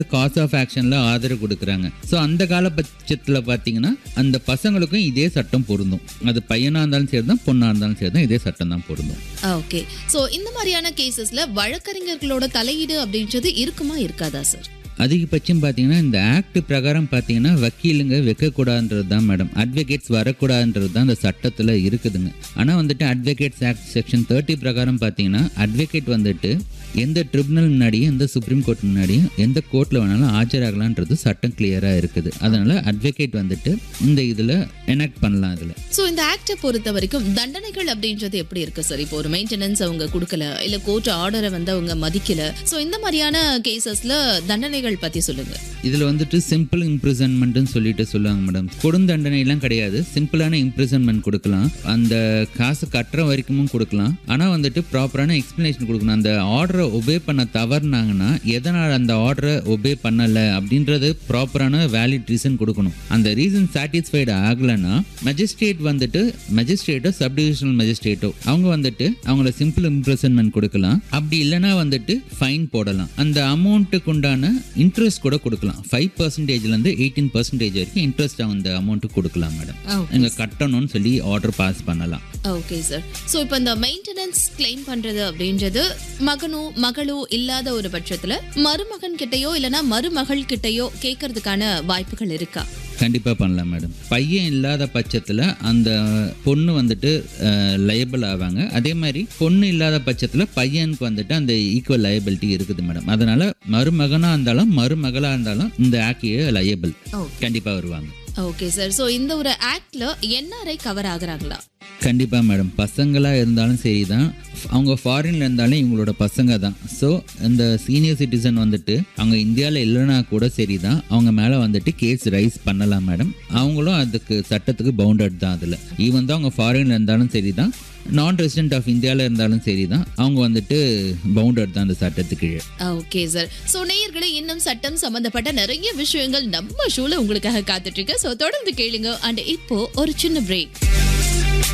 Cos of ஆக்ஷனில் ஆதரவு கொடுக்குறாங்க ஸோ அந்த காலபட்சத்தில் பார்த்தீங்கன்னா அந்த பசங்களுக்கும் இதே சட்டம் பொருந்தும் அது பையனாக இருந்தாலும் சரி தான் பொண்ணாக இருந்தாலும் சரி தான் இதே சட்டம் தான் பொருந்தும் ஓகே சோ இந்த மாதிரியான கேசஸ்ல வழக்கறிஞர்களோட தலையீடு அப்படின்றது இருக்குமா இருக்காதா சார் அதிகபட்சம் பார்த்தீங்கன்னா இந்த ஆக்ட் பிரகாரம் பார்த்தீங்கன்னா வக்கீலுங்க வைக்கக்கூடாதுன்றது தான் மேடம் அட்வொகேட்ஸ் வரக்கூடாதுன்றது தான் அந்த சட்டத்தில் இருக்குதுங்க ஆனால் வந்துட்டு அட்வொகேட்ஸ் ஆக்ட் செக்ஷன் தேர்ட்டி பிரகாரம் பார்த்தீங்கன்னா அட்வொகேட் வந்துட்டு எந்த ட்ரிபுனல் முன்னாடியும் எந்த சுப்ரீம் கோர்ட் முன்னாடியும் எந்த கோர்ட்டில் வேணாலும் ஆஜராகலான்றது சட்டம் கிளியராக இருக்குது அதனால் அட்வொகேட் வந்துட்டு இந்த இதில் எனாக்ட் பண்ணலாம் இதில் சோ இந்த ஆக்டை பொறுத்த வரைக்கும் தண்டனைகள் அப்படின்றது எப்படி இருக்கு சார் இப்போ ஒரு மெயின்டெனன்ஸ் அவங்க கொடுக்கல இல்ல கோர்ட் ஆர்டரை வந்து அவங்க மதிக்கல சோ இந்த மாதிரியான கேசஸ்ல தண்டனைகள் பத்தி சொல்லுங்க இதில் வந்துட்டு சிம்பிள் இம்ப்ரிசன்மெண்ட்னு சொல்லிட்டு சொல்லுவாங்க மேடம் கொடுந்தண்டனைலாம் கிடையாது சிம்பிளான இம்ப்ரிசன்மெண்ட் கொடுக்கலாம் அந்த காசு கட்டுற வரைக்கும் கொடுக்கலாம் ஆனால் வந்துட்டு ப்ராப்பரான எக்ஸ்ப்ளனேஷன் கொடுக்கணும் அந்த ஆர்டரை ஒபே பண்ண தவறுனாங்கன்னா எதனால் அந்த ஆர்டரை ஒபே பண்ணலை அப்படின்றது ப்ராப்பரான வேலிட் ரீசன் கொடுக்கணும் அந்த ரீசன் சாட்டிஸ்ஃபைடு ஆகலைன்னா மெஜிஸ்ட்ரேட் வந்துட்டு மெஜிஸ்ட்ரேட்டோ சப்டிவிஷனல் மெஜிஸ்ட்ரேட்டோ அவங்க வந்துட்டு அவங்கள சிம்பிள் இம்ப்ரெசன்மெண்ட் கொடுக்கலாம் அப்படி இல்லைன்னா வந்துட்டு ஃபைன் போடலாம் அந்த அமௌண்ட்டுக்கு உண்டான இன்ட்ரெஸ்ட் கூட கொடுக்கலாம் ஃபைவ் பர்சன்டேஜ்லேருந்து எயிட்டீன் பர்சன்டேஜ் வரைக்கும் இன்ட்ரெஸ்ட் அந்த அமௌண்ட்டு கொடுக்கலாம் மேடம் நீங்கள் கட்டணும்னு சொல்லி ஆர்டர் பாஸ் பண்ணலாம் ஓகே சார் ஸோ இப்போ இந்த மெயின்டெனன்ஸ் கிளைம் பண்றது அப்படின்றது மகனோ மகளோ இல்லாத ஒரு பட்சத்துல மருமகன் கிட்டயோ இல்லனா மருமகள் கிட்டயோ கேட்கறதுக்கான வாய்ப்புகள் இருக்கா கண்டிப்பாக பண்ணலாம் மேடம் பையன் இல்லாத பட்சத்தில் அந்த பொண்ணு வந்துட்டு லயபிள் ஆவாங்க அதே மாதிரி பொண்ணு இல்லாத பட்சத்தில் பையனுக்கு வந்துட்டு அந்த ஈக்குவல் லயபிலிட்டி இருக்குது மேடம் அதனால மருமகனாக இருந்தாலும் மருமகளாக இருந்தாலும் இந்த ஆக்கிய லயபிள் Okay. கண்டிப்பாக வருவாங்க ஓகே சார் ஸோ இந்த ஒரு ஆக்ட்ல என்ஆர்ஐ கவர் ஆகுறாங்களா கண்டிப்பாக மேடம் பசங்களாக இருந்தாலும் சரி தான் அவங்க ஃபாரின்ல இருந்தாலும் இவங்களோட பசங்க தான் ஸோ இந்த சீனியர் சிட்டிசன் வந்துட்டு அவங்க இந்தியாவில் இல்லைனா கூட சரி தான் அவங்க மேலே வந்துட்டு கேஸ் ரைஸ் பண்ணலாம் மேடம் அவங்களும் அதுக்கு சட்டத்துக்கு பவுண்டட் தான் அதில் ஈவன் தான் அவங்க ஃபாரின்ல இருந்தாலும் சரி தான் நான் ரெசிடென்ட் ஆஃப் இந்தியாவில் இருந்தாலும் சரி தான் அவங்க வந்துட்டு பவுண்டட் தான் அந்த சட்டத்துக்கு கீழே ஓகே சார் ஸோ நேயர்களே இன்னும் சட்டம் சம்பந்தப்பட்ட நிறைய விஷயங்கள் நம்ம ஷோல உங்களுக்காக காத்துட்டு இருக்கு ஸோ தொடர்ந்து கேளுங்க அண்ட் இப்போ ஒரு சின்ன பிரேக்